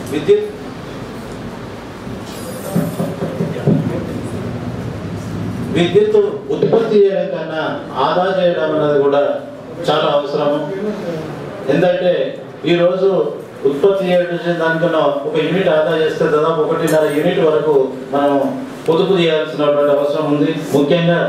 విద్యుత్ విద్యుత్ ఉత్పత్తి చేయడం కన్నా ఆదా చేయడం అనేది కూడా చాలా అవసరము ఎందుకంటే ఈరోజు ఉత్పత్తి చేయాల్సిన దానికన్నా ఒక యూనిట్ ఆదా చేస్తే దాదాపు ఒకటిన్నర యూనిట్ వరకు మనం పొదుపు చేయాల్సినటువంటి అవసరం ఉంది ముఖ్యంగా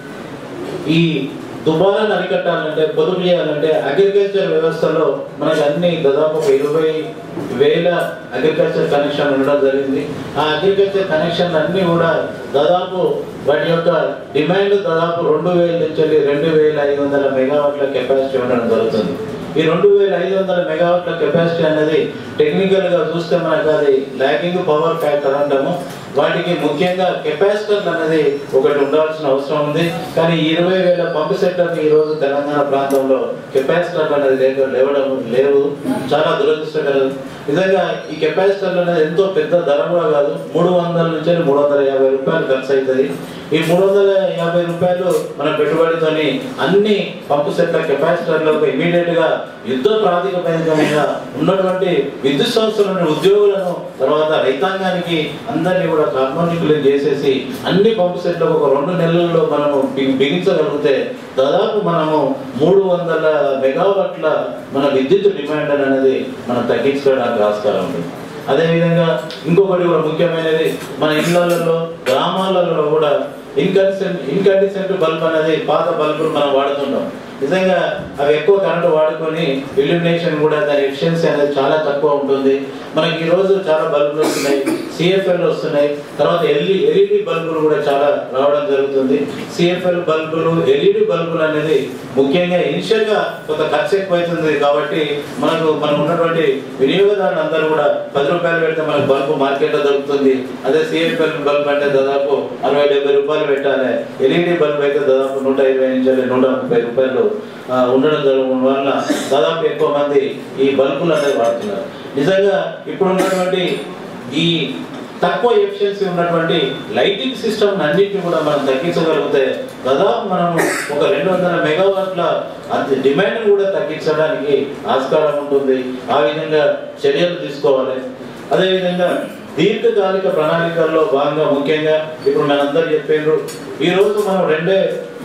ఈ దుబారాన్ని అరికట్టాలంటే పొదుపు చేయాలంటే అగ్రికల్చర్ వ్యవస్థలో మనకి అన్ని దాదాపు ఒక ఇరవై వేల అగ్రికల్చర్ కనెక్షన్ ఉండడం జరిగింది ఆ అగ్రికల్చర్ కనెక్షన్ అన్ని కూడా దాదాపు వాటి యొక్క డిమాండ్ దాదాపు రెండు వేల నుంచి వెళ్ళి రెండు వేల ఐదు వందల మెగావాట్ల కెపాసిటీ ఉండడం జరుగుతుంది ఈ రెండు వేల ఐదు వందల మెగావాట్ల కెపాసిటీ అనేది టెక్నికల్ గా చూస్తే మనకు అది ల్యాకింగ్ పవర్ ఫ్యాక్టర్ అంటాము వాటికి ముఖ్యంగా కెపాసిటర్ అనేది ఒకటి ఉండాల్సిన అవసరం ఉంది కానీ ఇరవై వేల పంపు సెట్లకు ఈ రోజు తెలంగాణ ప్రాంతంలో కెపాసిటర్ అనేది లేక లేవడం లేవు చాలా దురదృష్టకరం నిజంగా ఈ కెపాసిటర్లు అనేది ఎంతో పెద్ద ధర కూడా కాదు మూడు వందల నుంచి మూడు వందల యాభై రూపాయలు ఖర్చు అవుతుంది ఈ మూడు వందల యాభై రూపాయలు మన పెట్టుబడితోని అన్ని పంపు సెట్ల కెపాసిటర్లకు ఇమీడియట్ గా యుద్ధ ప్రాతిపదిక మీద ఉన్నటువంటి విద్యుత్ సంస్థలను ఉద్యోగులను తర్వాత రైతాంగానికి అందరినీ కూడా కర్మనికులు చేసేసి అన్ని పంపు సెట్లకు ఒక రెండు నెలల్లో మనము బి- బిగించగలిగితే దాదాపు మనము మూడు వందల మెగావాట్ల మన విద్యుత్ డిమాండ్ అనేది మనం తగ్గించుకోవడానికి ఆస్కారం ఉంది అదేవిధంగా ఇంకొకటి కూడా ముఖ్యమైనది మన ఇళ్లలో గ్రామాలలో కూడా ఇన్కన్సెంట్ ఇన్కండిసెంట్ బల్బ్ అనేది పాత బల్బులు మనం వాడుతుంటాం నిజంగా అవి ఎక్కువ కరెంట్ వాడుకొని ఇల్యూమినేషన్ కూడా దాని ఎఫిషియన్సీ అనేది చాలా తక్కువ ఉంటుంది మనకి ఈ రోజు చాలా బల్బులు వస్తున్నాయి సిఎఫ్ఎల్ వస్తున్నాయి తర్వాత ఎల్ఈ ఎల్ఈడి బల్బులు కూడా చాలా రావడం జరుగుతుంది సిఎఫ్ఎల్ బల్బులు ఎల్ఈడి బల్బులు అనేది ముఖ్యంగా ఇనిషియల్ గా కొంత ఖర్చు ఎక్కువ అవుతుంది కాబట్టి మనకు మనం ఉన్నటువంటి వినియోగదారులు అందరూ కూడా పది రూపాయలు పెడితే మనకు బల్బు మార్కెట్ లో దొరుకుతుంది అదే సిఎఫ్ఎల్ బల్బ్ అంటే దాదాపు అరవై డెబ్బై రూపాయలు పెట్టాలి ఎల్ఈడి బల్బ్ అయితే దాదాపు నూట ఇరవై నుంచి నూట ముప్పై రూపాయలు ఆ, ఉండడం జరగడం వల్ల దాదాపు ఎక్కువ మంది ఈ బల్బులు అనేది వాడుతున్నారు నిజంగా ఇప్పుడు ఉన్నటువంటి ఈ తక్కువ ఎఫిషియన్సీ ఉన్నటువంటి లైటింగ్ సిస్టమ్ అన్నింటిని కూడా మనం తగ్గించగలిగితే దాదాపు మనం ఒక రెండు వందల మెగావాట్ల అంత డిమాండ్ కూడా తగ్గించడానికి ఆస్కారం ఉంటుంది ఆ విధంగా చర్యలు తీసుకోవాలి అదేవిధంగా దీర్ఘకాలిక ప్రణాళికల్లో భాగంగా ముఖ్యంగా ఇప్పుడు మనందరూ చెప్పారు ఈ రోజు మనం రెండే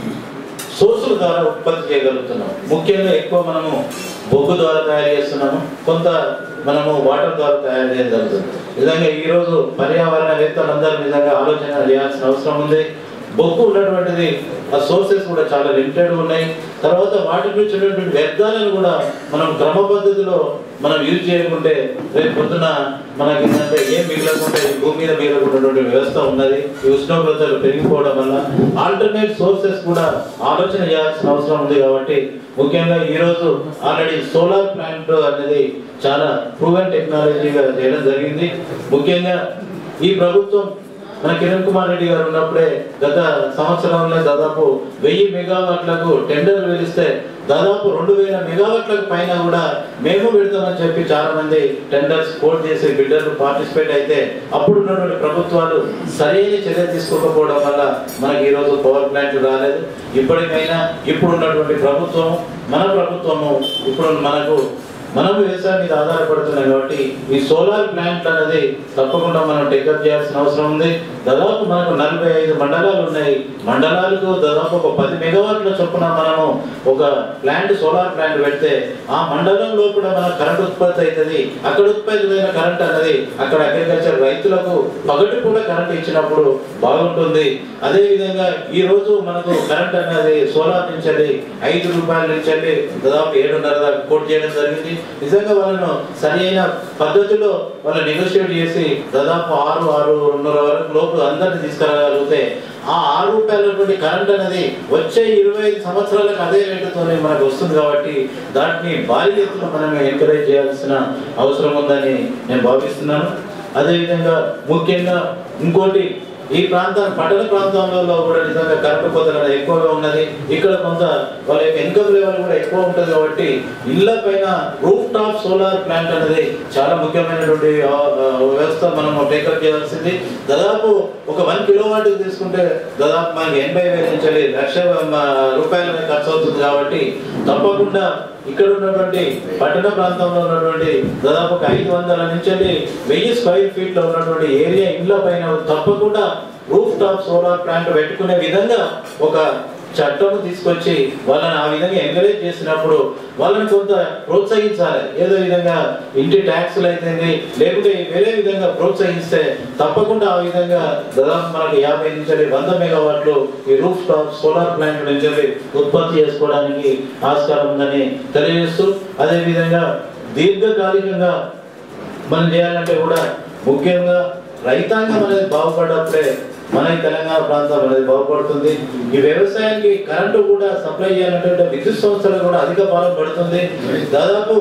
సోర్సుల ద్వారా ఉత్పత్తి చేయగలుగుతున్నాం ముఖ్యంగా ఎక్కువ మనము బొగ్గు ద్వారా తయారు చేస్తున్నాము కొంత మనము వాటర్ ద్వారా తయారు చేయడం జరుగుతుంది నిజంగా ఈ రోజు పర్యావరణవేత్తలందరూ నిజంగా ఆలోచన చేయాల్సిన అవసరం ఉంది బొగ్గు ఉన్నటువంటిది ఆ సోర్సెస్ కూడా చాలా లిమిటెడ్ ఉన్నాయి తర్వాత వాటి నుంచి ఉన్నటువంటి వ్యర్థాలను కూడా మనం క్రమ పద్ధతిలో మనం యూజ్ చేయకుంటే రేపు పొద్దున మనకి ఏంటంటే ఏం మిగలకుంటే ఈ భూమి మీద మిగలకున్నటువంటి వ్యవస్థ ఉన్నది ఈ ఉష్ణోగ్రతలు పెరిగిపోవడం వల్ల ఆల్టర్నేట్ సోర్సెస్ కూడా ఆలోచన చేయాల్సిన అవసరం ఉంది కాబట్టి ముఖ్యంగా ఈ రోజు ఆల్రెడీ సోలార్ ప్లాంట్ అనేది చాలా ప్రూవెన్ టెక్నాలజీగా చేయడం జరిగింది ముఖ్యంగా ఈ ప్రభుత్వం మన కిరణ్ కుమార్ రెడ్డి గారు ఉన్నప్పుడే గత సంవత్సరంలో దాదాపు వెయ్యి మెగావాట్లకు టెండర్లు పిలిస్తే దాదాపు రెండు వేల మెగావాట్లకు పైన కూడా మేము పెడతామని చెప్పి చాలా మంది టెండర్స్ కోట్ చేసి బిడ్డర్లు పార్టిసిపేట్ అయితే అప్పుడు ఉన్నటువంటి ప్రభుత్వాలు సరైన చర్య తీసుకోకపోవడం వల్ల మనకి ఈ రోజు పవర్ ప్లాంట్లు రాలేదు ఇప్పటికైనా ఇప్పుడు ఉన్నటువంటి ప్రభుత్వం మన ప్రభుత్వము ఇప్పుడు మనకు మనం వ్యవసాయం మీద ఆధారపడుతున్నాం కాబట్టి ఈ సోలార్ ప్లాంట్ అనేది తప్పకుండా మనం టేకప్ చేయాల్సిన అవసరం ఉంది దాదాపు మనకు నలభై ఐదు మండలాలు ఉన్నాయి మండలాలకు దాదాపు ఒక పది మెగావాట్ల చొప్పున మనము ఒక ప్లాంట్ సోలార్ ప్లాంట్ పెడితే ఆ మండలంలో కూడా మన కరెంట్ ఉత్పత్తి అవుతుంది అక్కడ ఉత్పత్తి అయిన కరెంట్ అనేది అక్కడ అగ్రికల్చర్ రైతులకు పగటి కూడా కరెంట్ ఇచ్చినప్పుడు బాగుంటుంది అదే విధంగా ఈ రోజు మనకు కరెంట్ అనేది సోలార్ నుంచి వెళ్ళి ఐదు రూపాయల నుంచి వెళ్ళి దాదాపు ఏడున్నర దాకా కోట్ చేయడం జరిగింది నిజంగా వాళ్ళను సరి అయిన పద్ధతిలో వాళ్ళు నెగోషియేట్ చేసి దాదాపు ఆరు ఆరు రెండున్నర వరకు లోపు అందరిని తీసుకురాగలిగితే ఆ ఆరు రూపాయలటువంటి కరెంట్ అనేది వచ్చే ఇరవై ఐదు సంవత్సరాలకు అదే రేటుతోనే మనకు వస్తుంది కాబట్టి దాటిని భారీ ఎత్తున మనం ఎంకరేజ్ చేయాల్సిన అవసరం ఉందని నేను భావిస్తున్నాను అదేవిధంగా ముఖ్యంగా ఇంకోటి ఈ ప్రాంతం పట్టణ ప్రాంతంలో కూడా నిజంగా కరెంటు కోతలు అనేది ఎక్కువగా ఉన్నది ఇక్కడ కొంత వాళ్ళ యొక్క ఇన్కమ్ లెవెల్ కూడా ఎక్కువ ఉంటుంది కాబట్టి ఇళ్ల పైన రూఫ్ టాప్ సోలార్ ప్లాంట్ అనేది చాలా ముఖ్యమైనటువంటి ఆ, ఆ, వ్యవస్థ మనం టేకప్ చేయాల్సింది దాదాపు ఒక వన్ కిలో వాట్ తీసుకుంటే దాదాపు మనకి ఎనభై వేల నుంచి వెళ్ళి లక్ష ఆ, రూపాయల మీద ఖర్చు అవుతుంది కాబట్టి తప్పకుండా ఇక్కడ ఉన్నటువంటి పట్టణ ప్రాంతంలో ఉన్నటువంటి దాదాపు ఒక ఐదు వందల నుంచి వెయ్యి స్క్వైర్ ఫీట్ లో ఉన్నటువంటి ఏరియా ఇండ్ల పైన తప్పకుండా రూఫ్ టాప్ సోలార్ ప్లాంట్ పెట్టుకునే విధంగా ఒక చట్టం తీసుకొచ్చి వాళ్ళని ఆ విధంగా ఎంకరేజ్ చేసినప్పుడు వాళ్ళని కొంత ప్రోత్సహించాలి ఏదో విధంగా ఇంటి ట్యాక్సులు అయితే లేకుంటే వేరే విధంగా ప్రోత్సహిస్తే తప్పకుండా ఆ విధంగా దాదాపు మనకు యాభై నుంచి వంద మెగావాట్లు ఈ రూఫ్ టాప్ సోలార్ ప్లాంట్ నుంచి ఉత్పత్తి చేసుకోవడానికి ఆస్కారం ఉందని తెలియజేస్తూ అదే విధంగా దీర్ఘకాలికంగా మనం చేయాలంటే కూడా ముఖ్యంగా రైతాంగం అనేది బాగుపడ్డప్పుడే మన ఈ తెలంగాణ ప్రాంతం అనేది బాగుపడుతుంది ఈ వ్యవసాయానికి కరెంటు కూడా సప్లై చేయాలంటే విద్యుత్ సంస్థలు కూడా అధిక భారం పడుతుంది దాదాపు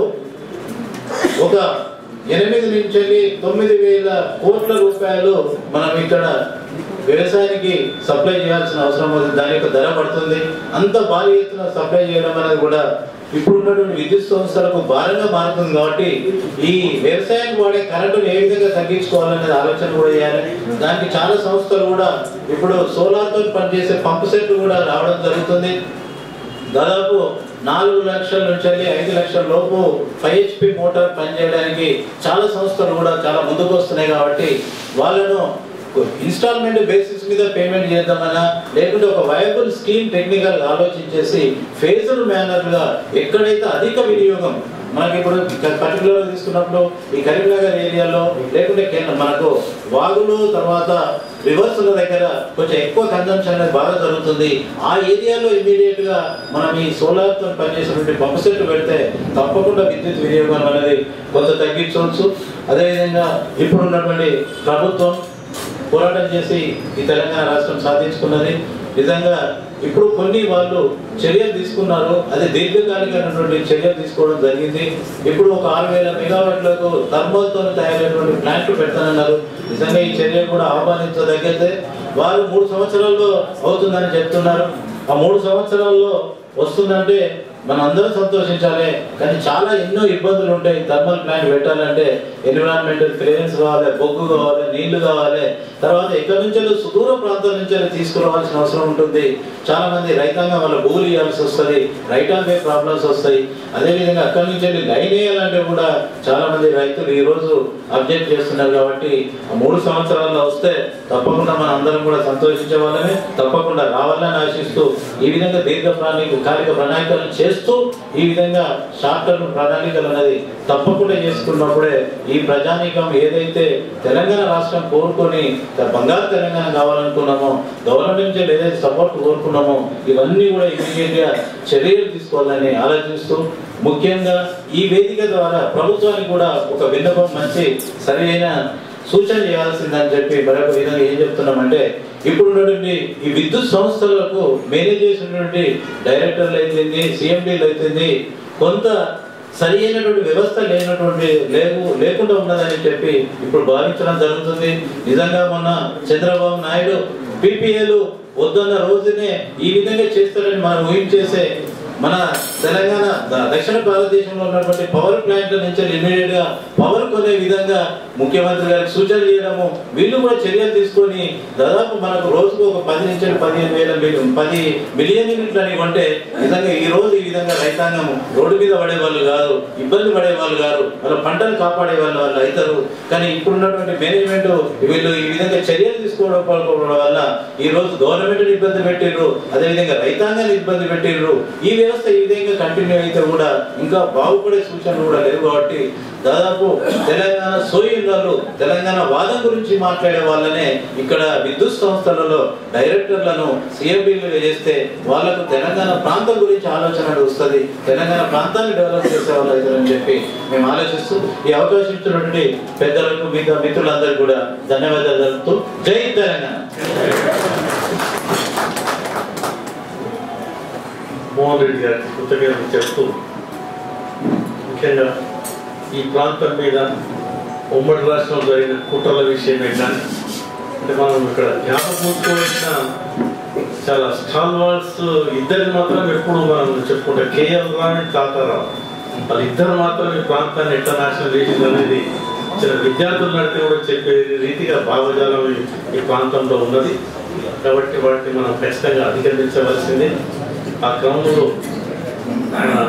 ఒక ఎనిమిది నుంచి వెళ్ళి తొమ్మిది వేల కోట్ల రూపాయలు మనం ఇక్కడ వ్యవసాయానికి సప్లై చేయాల్సిన అవసరం ఉంది దాని యొక్క ధర పడుతుంది అంత భారీ ఎత్తున సప్లై చేయడం అనేది కూడా ఇప్పుడు ఉన్నటువంటి విద్యుత్ సంస్థలకు భారంగా మారుతుంది కాబట్టి ఈ వ్యవసాయానికి వాడే కరెంటును ఏ విధంగా తగ్గించుకోవాలనేది ఆలోచన కూడా చేయాలి దానికి చాలా సంస్థలు కూడా ఇప్పుడు సోలార్ తో పనిచేసే పంపు సెట్లు కూడా రావడం జరుగుతుంది దాదాపు నాలుగు లక్షల నుంచి వెళ్ళి ఐదు లక్షల లోపు ఫైవ్ హెచ్పి మోటార్ పనిచేయడానికి చాలా సంస్థలు కూడా చాలా ముందుకు వస్తున్నాయి కాబట్టి వాళ్ళను ఇన్స్టాల్మెంట్ బేసిస్ మీద పేమెంట్ చేద్దామన్నా లేకుంటే ఒక వయబుల్ స్కీమ్ టెక్నికల్ ఆలోచించేసి ఫేజుల్ మేనర్ గా ఎక్కడైతే అధిక వినియోగం మనకి ఇప్పుడు పర్టికులర్ తీసుకున్నప్పుడు ఈ కరీంనగర్ ఏరియాలో లేకుంటే కేంద్ర మనకు వాగులు తర్వాత రివర్స్ల దగ్గర కొంచెం ఎక్కువ కన్జంప్షన్ అనేది బాగా జరుగుతుంది ఆ ఏరియాలో ఇమీడియట్ గా మనం ఈ సోలార్ తో పనిచేసినటువంటి పంప్ సెట్ పెడితే తప్పకుండా విద్యుత్ వినియోగం అనేది కొంత తగ్గించవచ్చు అదేవిధంగా ఇప్పుడు ఉన్నటువంటి ప్రభుత్వం పోరాటం చేసి ఈ తెలంగాణ రాష్ట్రం సాధించుకున్నది నిజంగా ఇప్పుడు కొన్ని వాళ్ళు చర్యలు తీసుకున్నారు అది దీర్ఘకాలికమైనటువంటి చర్యలు తీసుకోవడం జరిగింది ఇప్పుడు ఒక ఆరు వేల మెగావాట్లకు థర్మల్తో తయారైనటువంటి ప్లాంట్లు పెడతానన్నారు నిజంగా ఈ చర్య కూడా ఆహ్వానించదగ్గదే వారు మూడు సంవత్సరాల్లో అవుతుందని చెప్తున్నారు ఆ మూడు సంవత్సరాల్లో వస్తుందంటే మనం అందరం సంతోషించాలి కానీ చాలా ఎన్నో ఇబ్బందులు ఉంటాయి థర్మల్ ప్లాంట్ పెట్టాలంటే ఎన్విరాన్మెంటల్ క్లియరెన్స్ కావాలి బొగ్గు కావాలి నీళ్లు కావాలి తర్వాత ఎక్కడి నుంచో సుదూర ప్రాంతాల నుంచి తీసుకురావాల్సిన అవసరం ఉంటుంది చాలా మంది రైతాంగం వల్ల భూములు ఇవ్వాల్సి వస్తుంది రైట్ ఆన్ వే ప్రాబ్లమ్స్ వస్తాయి అదేవిధంగా అక్కడి నుంచి వెళ్ళి లైన్ వేయాలంటే కూడా చాలా మంది రైతులు ఈ రోజు అబ్జెక్ట్ చేస్తున్నారు కాబట్టి ఆ మూడు సంవత్సరాల్లో వస్తే తప్పకుండా మన అందరం కూడా సంతోషించే వాళ్ళమే తప్పకుండా రావాలని ఆశిస్తూ ఈ విధంగా దీర్ఘ ప్రణాళిక కాలిక ప్రణాళికలు చేస్తూ ఈ విధంగా షార్ట్ టర్మ్ ప్రణాళికలు అనేది తప్పకుండా చేసుకున్నప్పుడే ఈ ప్రజానీకం ఏదైతే తెలంగాణ రాష్ట్రం కోరుకొని బంగారు తెలంగాణ కావాలనుకున్నామో గవర్నమెంట్ నుంచి ఏదైతే సపోర్ట్ కోరుకున్నామో ఇవన్నీ కూడా ఇమీడియట్ గా చర్యలు తీసుకోవాలని ఆలోచిస్తూ ముఖ్యంగా ఈ వేదిక ద్వారా ప్రభుత్వానికి కూడా ఒక విన్నపం మంచి సరైన సూచన చేయాల్సిందని చెప్పి మరొక విధంగా ఏం చెప్తున్నామంటే ఇప్పుడు ఉన్నటువంటి ఈ విద్యుత్ సంస్థలకు మేనేజ్ చేసినటువంటి డైరెక్టర్లు అయితేంది సిఎండీలు అయితేంది కొంత సరి అయినటువంటి వ్యవస్థ లేనటువంటి లేవు లేకుండా ఉన్నదని చెప్పి ఇప్పుడు భావించడం జరుగుతుంది నిజంగా మొన్న చంద్రబాబు నాయుడు పీపీఏలు వద్దన్న రోజునే ఈ విధంగా చేస్తారని మనం ఊహించేసే మన తెలంగాణ ద- దక్షిణ భారతదేశంలో ఉన్నటువంటి పవర్ ప్లాంట్ల నుంచి ఇమీడియట్ గా పవర్ కొనే విధంగా ముఖ్యమంత్రి గారికి సూచనలు చేయడము వీళ్ళు కూడా చర్యలు తీసుకొని దాదాపు మనకు రోజుకు ఒక పది నుంచి పదిహేను వేల మిలియన్ పది మిలియన్ యూనిట్లు అని కొంటే నిజంగా ఈ రోజు ఈ విధంగా రైతాంగం రోడ్డు మీద పడే వాళ్ళు కాదు ఇబ్బంది పడే వాళ్ళు కాదు వాళ్ళ పంటలు కాపాడే వాళ్ళు వాళ్ళు అవుతారు కానీ ఇప్పుడు ఉన్నటువంటి మేనేజ్మెంట్ వీళ్ళు ఈ విధంగా చర్యలు తీసుకోవడం వల్ల ఈ రోజు గవర్నమెంట్ ఇబ్బంది పెట్టిర్రు అదేవిధంగా రైతాంగాన్ని ఇబ్బంది పెట్టిర్రు ఈ వ్యవస్థ ఈ విధంగా కంటిన్యూ అయితే కూడా ఇంకా బాగుపడే సూచనలు కూడా లేవు కాబట్టి దాదాపు తెలంగాణ సోయిన్లలో తెలంగాణ వాదం గురించి మాట్లాడే వాళ్ళనే ఇక్కడ విద్యుత్ సంస్థలలో డైరెక్టర్లను సిఎంపీలు చేస్తే వాళ్ళకు తెలంగాణ ప్రాంతం గురించి ఆలోచన వస్తుంది తెలంగాణ ప్రాంతాన్ని డెవలప్ చేసే వాళ్ళు అవుతారని చెప్పి మేము ఆలోచిస్తూ ఈ అవకాశం ఇచ్చినటువంటి పెద్దలకు మిగతా మిత్రులందరూ కూడా ధన్యవాదాలు తెలుపుతూ జై తెలంగాణ మోహన్ రెడ్డి గారికి కృతజ్ఞతలు చెప్తూ ముఖ్యంగా ఈ ప్రాంతం మీద ఉమ్మడి రాష్ట్రంలో జరిగిన కుట్రల విషయమే కానీ అంటే మనం ఇక్కడ జ్ఞాపకూర్చోవలసిన చాలా స్టాల్ వాల్స్ ఇద్దరిని మాత్రం ఎప్పుడు మనం చెప్పుకుంటాం కేఎల్ రావు అండ్ తాతారావు వాళ్ళిద్దరు మాత్రం ఈ ప్రాంతాన్ని ఎట్లా నాశనం చేసింది అనేది చిన్న విద్యార్థులు నడితే కూడా చెప్పే రీతిగా భావజాలం ఈ- ఈ ప్రాంతంలో ఉన్నది కాబట్టి వాటిని మనం ఖచ్చితంగా అధిగమించవలసిందే ఆ క్రమంలో మన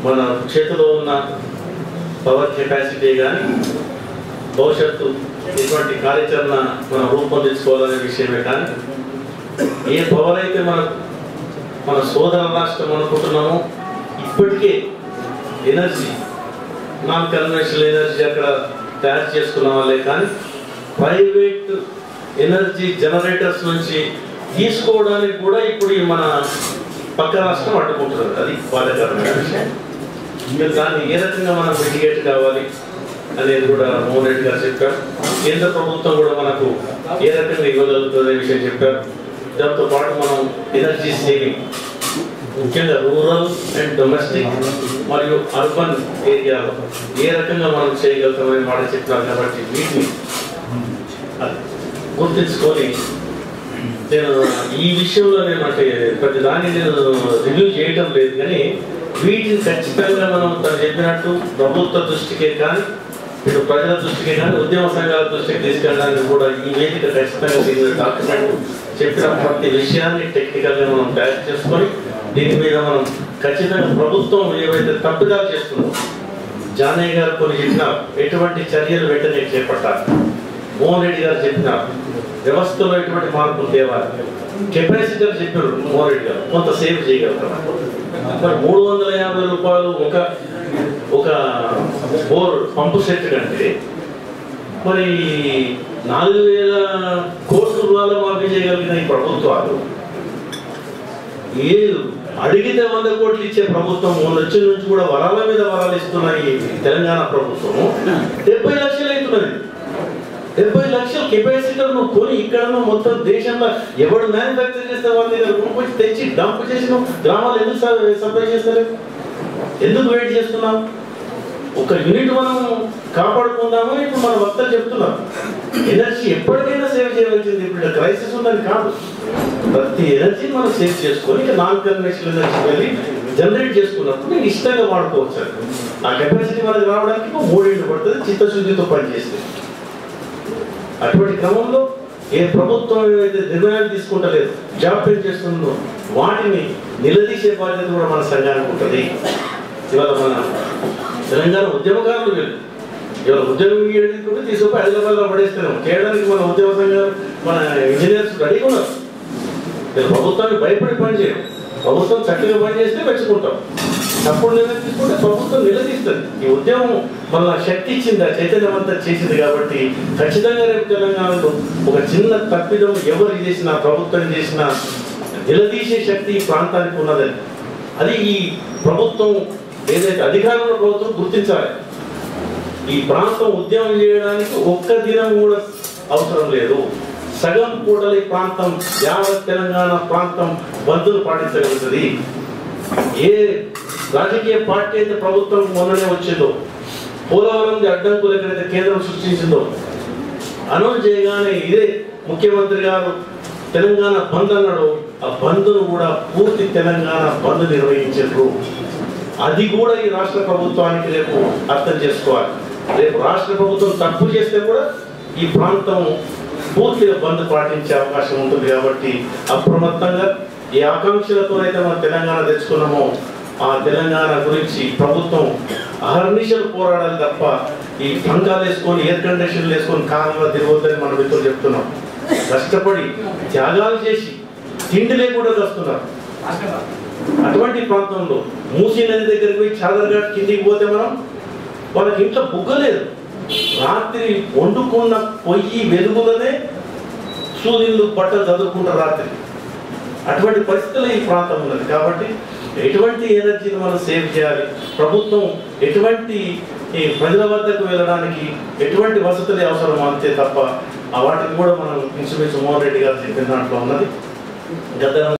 మన చేతిలో ఉన్న పవర్ కెపాసిటీ కానీ భవిష్యత్తు ఎటువంటి కార్యాచరణ మనం రూపొందించుకోవాలనే విషయమే కానీ ఏ పవర్ అయితే మన మన సోదర రాష్ట్రం అనుకుంటున్నామో ఇప్పటికే ఎనర్జీ నాన్ కన్వెన్షనల్ ఎనర్జీ అక్కడ తయారు చేసుకున్న వాళ్ళే కానీ ప్రైవేట్ ఎనర్జీ జనరేటర్స్ నుంచి తీసుకోవడానికి కూడా ఇప్పుడు ఈ మన పక్క రాష్ట్రం అడ్డుకుంటున్నారు అది బాధాకరమైన విషయం ఇంకా దాన్ని ఏ రకంగా మనం మిటిగేట్ కావాలి అనేది కూడా మోహన్ రెడ్డి గారు చెప్పారు కేంద్ర ప్రభుత్వం కూడా మనకు ఏ రకంగా ఇవ్వగలుగుతుంది అనే విషయం చెప్పారు దాంతో పాటు మనం ఎనర్జీ సేవింగ్ ముఖ్యంగా రూరల్ అండ్ డొమెస్టిక్ మరియు అర్బన్ ఏరియాలో ఏ రకంగా మనం చేయగలుగుతామని మాట చెప్తున్నారు కాబట్టి వీటిని అది గుర్తించుకొని నేను ఈ విషయంలో నేను అంటే ప్రతి దాన్ని నేను రివ్యూ చేయటం లేదు కానీ వీటిని ఖచ్చితంగా మనం తను చెప్పినట్టు ప్రభుత్వ దృష్టికే కానీ ఇటు ప్రజల దృష్టికే కానీ ఉద్యమ సంఘాల దృష్టికి తీసుకెళ్ళడానికి కూడా ఈ వేదిక ఖచ్చితంగా దీని డాక్యుమెంట్ చెప్పిన ప్రతి విషయాన్ని టెక్నికల్గా మనం తయారు చేసుకొని దీని మీద మనం ఖచ్చితంగా ప్రభుత్వం ఏవైతే తప్పుదాలు చేస్తుందో జానయ్య గారు కొన్ని చెప్పిన ఎటువంటి చర్యలు వెంటనే చేపట్టాలి మోహన్ రెడ్డి గారు చెప్పిన వ్యవస్థలో ఎటువంటి మార్పులు తేవాలి కెపాసిటర్ చెప్పారు మోహన్ రెడ్డి గారు కొంత సేవ్ చేయగలుగుతాం మరి మూడు వందల యాభై రూపాయలు ఒక ఒక బోర్ పంపు సెట్ కంటే మరి నాలుగు వేల కోట్ల రూపాయలు మాఫీ చేయగలిగిన ఈ ప్రభుత్వాలు ఏ అడిగితే వంద కోట్లు ఇచ్చే ప్రభుత్వం మొన్న వచ్చిన నుంచి కూడా వరాల మీద వరాలు ఇస్తున్న ఈ తెలంగాణ ప్రభుత్వం డెబ్బై లక్షలు అవుతున్నది డెబ్బై లక్షల కెపాసిటర్ నువ్వు కొని ఇక్కడ నువ్వు మొత్తం దేశంలో ఎవడు మ్యానుఫ్యాక్చర్ చేస్తే వాళ్ళ దగ్గర కొనుక్కొచ్చి తెచ్చి డంప్ చేసి నువ్వు గ్రామాలు ఎందుకు స- సప్లై చేస్తారు ఎందుకు వెయిట్ చేస్తున్నాం ఒక యూనిట్ మనం కాపాడుకుందాము ఇప్పుడు మన వక్తలు చెప్తున్నాం ఎనర్జీ ఎప్పటికైనా సేవ్ చేయవలసింది ఇప్పుడు క్రైసిస్ ఉందని కాదు ప్రతి ఎనర్జీ మనం సేవ్ చేసుకొని ఇక నాన్ కన్వెన్షనల్ ఎనర్జీ వెళ్ళి జనరేట్ చేసుకున్నప్పుడు నేను ఇష్టంగా వాడుకోవచ్చు అది. ఆ కెపాసిటీ మనకి రావడానికి ఒక మూడేళ్ళు పడుతుంది చిత్తశుద్ధితో పనిచేస్తే అటువంటి క్రమంలో ఏ ప్రభుత్వం ఏవైతే నిర్ణయాలు తీసుకుంటలేదు జాప్యం చేస్తుందో వాటిని నిలదీసే బాధ్యత కూడా మన సంఘానికి ఉంటుంది ఇవాళ మన తెలంగాణ ఉద్యమకారులు వీళ్ళు ఇవాళ ఉద్యోగం ఇవ్వడానికి కూడా తీసుకుపోయి హైదరాబాద్లో పడేస్తున్నాం చేయడానికి మన ఉద్యమ సంఘాలు మన ఇంజనీర్స్ రెడీగా ఉన్నారు వీళ్ళు ప్రభుత్వానికి భయపడి పని చేయడం ప్రభుత్వం చక్కగా పని చేస్తే మెచ్చుకుంటాం తప్పుడు నిర్ణయం తీసుకుంటే ప్రభుత్వం నిలదీస్తుంది ఈ ఉద్యమం మన శక్తి ఇచ్చింది ఆ చైతన్యవంతం చేసింది కాబట్టి ఖచ్చితంగా రేపు తెలంగాణలో ఒక చిన్న తప్పిదం ఎవరు చేసినా ప్రభుత్వం చేసినా నిలదీసే శక్తి ఈ ప్రాంతానికి ఉన్నదని అది ఈ ప్రభుత్వం ఏదైతే అధికారంలో ప్రభుత్వం గుర్తించాలి ఈ ప్రాంతం ఉద్యమం చేయడానికి ఒక్క దినం కూడా అవసరం లేదు సగం కూడా ఈ ప్రాంతం యావత్ తెలంగాణ ప్రాంతం బంధులు పాటించగలుగుతుంది ఏ రాజకీయ పార్టీ అయితే ప్రభుత్వం మొన్ననే వచ్చిందో పోలవరం అడ్డంకులు ఎక్కడైతే కేంద్రం సృష్టించిందో అనౌన్స్ చేయగానే ఇదే ముఖ్యమంత్రి గారు తెలంగాణ బంద్ అన్నాడు ఆ బంద్ను కూడా పూర్తి తెలంగాణ బంద్ నిర్వహించారు అది కూడా ఈ రాష్ట్ర ప్రభుత్వానికి రేపు అర్థం చేసుకోవాలి రేపు రాష్ట్ర ప్రభుత్వం తప్పు చేస్తే కూడా ఈ ప్రాంతం పూర్తిగా బంద్ పాటించే అవకాశం ఉంటుంది కాబట్టి అప్రమత్తంగా ఈ ఆకాంక్షలతో అయితే మనం తెలంగాణ తెచ్చుకున్నామో ఆ తెలంగాణ గురించి ప్రభుత్వం అహర్నిశలు పోరాడాలి తప్ప ఈ పంకాలు వేసుకొని ఎయిర్ కండిషన్లు వేసుకొని కాలంలో తిరగొద్దని మన మిత్రులు చెప్తున్నాం కష్టపడి త్యాగాలు చేసి తిండి లేకుండా వస్తున్నారు అటువంటి ప్రాంతంలో మూసీ నది దగ్గరికి పోయి చాదర్ఘాట్ కిందికి పోతే మనం వాళ్ళకి ఇంట్లో బుగ్గలేదు రాత్రి వండుకున్న పొయ్యి వెలుగులోనే సూర్యులు బట్టలు చదువుకుంటారు రాత్రి అటువంటి పరిస్థితులు ఈ ప్రాంతం ఉన్నది కాబట్టి ఎటువంటి ఎనర్జీని మనం సేవ్ చేయాలి ప్రభుత్వం ఎటువంటి ఈ ప్రజల వద్దకు వెళ్ళడానికి ఎటువంటి వసతులు అవసరం అంతే తప్ప ఆ వాటికి కూడా మనం ఇంచుమించు మోహన్ రెడ్డి గారు చెప్పిన దాంట్లో ఉన్నది గత